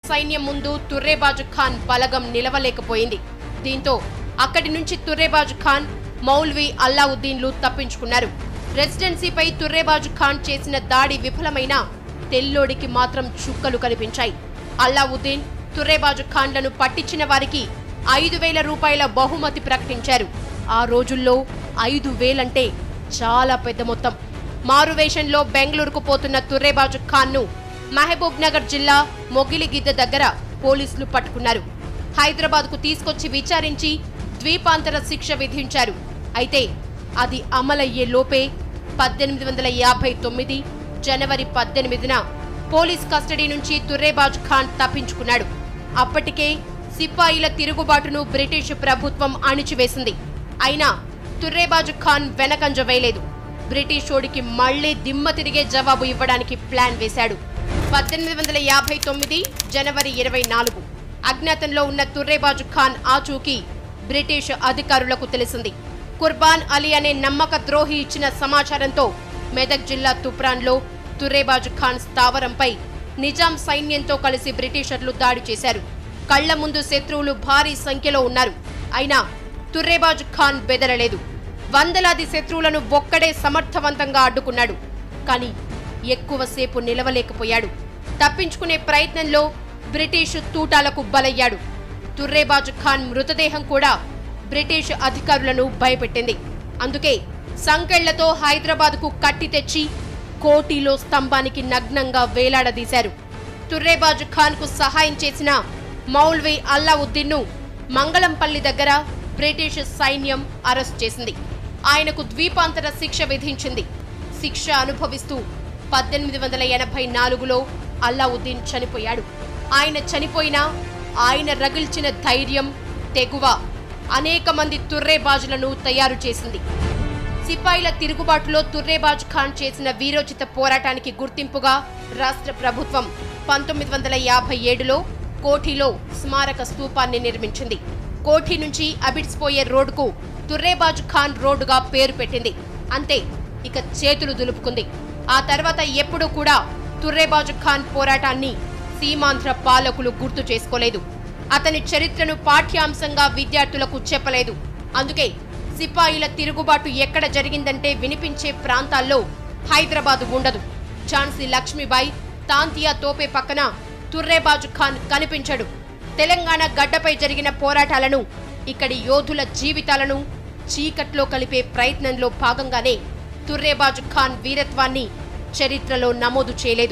సైన్యం ముందు తుర్రేబాజు ఖాన్ బలగం నిలవలేకపోయింది దీంతో అక్కడి నుంచి తుర్రేబాజు ఖాన్ మౌల్వీ అల్లావుద్దీన్లు తప్పించుకున్నారు రెసిడెన్సీపై తుర్రేబాజు ఖాన్ చేసిన దాడి విఫలమైన తెల్లోడికి మాత్రం చుక్కలు కనిపించాయి అల్లావుద్దీన్ తుర్రేబాజు ఖాన్లను పట్టించిన వారికి ఐదు వేల రూపాయల బహుమతి ప్రకటించారు ఆ రోజుల్లో ఐదు వేలంటే చాలా పెద్ద మొత్తం మారువేషంలో బెంగళూరుకు పోతున్న తుర్రేబాజు ఖాన్ను మహబూబ్ నగర్ జిల్లా మొగిలిగిద్ద దగ్గర పోలీసులు పట్టుకున్నారు హైదరాబాద్కు తీసుకొచ్చి విచారించి ద్వీపాంతర శిక్ష విధించారు అయితే అది అమలయ్యే లోపే పద్దెనిమిది వందల యాభై తొమ్మిది జనవరి పద్దెనిమిదిన పోలీస్ కస్టడీ నుంచి తుర్రేబాజ్ ఖాన్ తప్పించుకున్నాడు అప్పటికే సిపాయిల తిరుగుబాటును బ్రిటిష్ ప్రభుత్వం అణిచివేసింది అయినా తుర్రేబాజు ఖాన్ వెనకంజ వేయలేదు బ్రిటిషోడికి మళ్లీ దిమ్మ తిరిగే జవాబు ఇవ్వడానికి ప్లాన్ వేశాడు పద్దెనిమిది వందల యాభై తొమ్మిది జనవరి ఇరవై నాలుగు అజ్ఞాతంలో ఉన్న తుర్రేబాజు ఖాన్ ఆచూకీ బ్రిటిష్ అధికారులకు తెలిసింది కుర్బాన్ అలీ అనే నమ్మక ద్రోహి ఇచ్చిన సమాచారంతో మెదక్ జిల్లా తుప్రాన్లో తుర్రేబాజు ఖాన్ స్థావరంపై నిజాం సైన్యంతో కలిసి బ్రిటిషర్లు దాడి చేశారు కళ్ల ముందు శత్రువులు భారీ సంఖ్యలో ఉన్నారు అయినా తుర్రేబాజు ఖాన్ బెదరలేదు వందలాది శత్రువులను ఒక్కడే సమర్థవంతంగా అడ్డుకున్నాడు కానీ ఎక్కువసేపు నిలవలేకపోయాడు తప్పించుకునే ప్రయత్నంలో బ్రిటిష్ తూటాలకు బలయ్యాడు తుర్రేబాజు ఖాన్ మృతదేహం కూడా బ్రిటిష్ అధికారులను భయపెట్టింది అందుకే సంకెళ్లతో హైదరాబాద్కు కట్టి తెచ్చి కోటిలో స్తంభానికి నగ్నంగా వేలాడదీశారు తుర్రేబాజు ఖాన్కు సహాయం చేసిన మౌల్వీ అల్లావుద్దీన్ను మంగళంపల్లి దగ్గర బ్రిటిష్ సైన్యం అరెస్ట్ చేసింది ఆయనకు ద్వీపాంతర శిక్ష విధించింది శిక్ష అనుభవిస్తూ పద్దెనిమిది వందల ఎనభై నాలుగులో అల్లావుద్దీన్ చనిపోయాడు ఆయన చనిపోయినా ఆయన రగిల్చిన ధైర్యం తెగువ అనేక మంది తుర్రేబాజులను తయారు చేసింది సిపాయిల తిరుగుబాటులో తుర్రేబాజ్ ఖాన్ చేసిన వీరోచిత పోరాటానికి గుర్తింపుగా రాష్ట్ర ప్రభుత్వం పంతొమ్మిది వందల యాభై ఏడులో కోఠీలో స్మారక స్తూపాన్ని నిర్మించింది కోఠీ నుంచి అబిడ్స్ పోయే రోడ్డుకు తుర్రేబాజ్ ఖాన్ రోడ్డుగా పేరు పెట్టింది అంతే ఇక చేతులు దులుపుకుంది ఆ తర్వాత ఎప్పుడూ కూడా తుర్రేబాజు ఖాన్ పోరాటాన్ని సీమాంధ్ర పాలకులు గుర్తు చేసుకోలేదు అతని చరిత్రను పాఠ్యాంశంగా విద్యార్థులకు చెప్పలేదు అందుకే సిపాయిల తిరుగుబాటు ఎక్కడ జరిగిందంటే వినిపించే ప్రాంతాల్లో హైదరాబాద్ ఉండదు ఝాన్సీ లక్ష్మీబాయి తాంతియా తోపే పక్కన తుర్రేబాజు ఖాన్ కనిపించడు తెలంగాణ గడ్డపై జరిగిన పోరాటాలను ఇక్కడి యోధుల జీవితాలను చీకట్లో కలిపే ప్రయత్నంలో భాగంగానే తుర్రేబాజు ఖాన్ వీరత్వాన్ని చరిత్రలో నమోదు చేయలేదు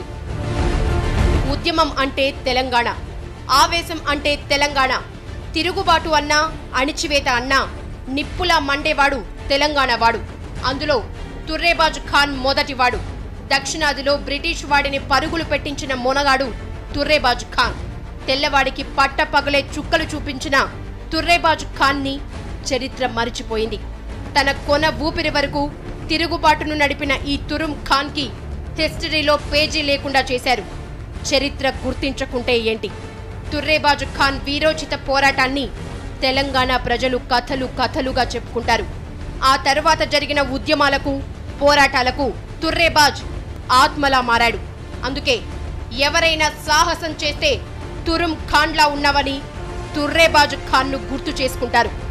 ఉద్యమం అంటే తెలంగాణ ఆవేశం అంటే తెలంగాణ తిరుగుబాటు అన్నా అణిచివేత అన్నా నిప్పులా మండేవాడు తెలంగాణ వాడు అందులో తుర్రేబాజు ఖాన్ మొదటివాడు దక్షిణాదిలో బ్రిటిష్ వాడిని పరుగులు పెట్టించిన మొనగాడు తుర్రేబాజు ఖాన్ తెల్లవాడికి పట్ట పగలే చుక్కలు చూపించిన తుర్రేబాజు ఖాన్ని చరిత్ర మరిచిపోయింది తన కొన ఊపిరి వరకు తిరుగుబాటును నడిపిన ఈ తురుం ఖాన్కి హిస్టరీలో పేజీ లేకుండా చేశారు చరిత్ర గుర్తించకుంటే ఏంటి తుర్రేబాజు ఖాన్ వీరోచిత పోరాటాన్ని తెలంగాణ ప్రజలు కథలు కథలుగా చెప్పుకుంటారు ఆ తర్వాత జరిగిన ఉద్యమాలకు పోరాటాలకు తుర్రేబాజ్ ఆత్మలా మారాడు అందుకే ఎవరైనా సాహసం చేస్తే తురుం ఖాన్లా ఉన్నవని తుర్రేబాజు ఖాన్ను గుర్తు చేసుకుంటారు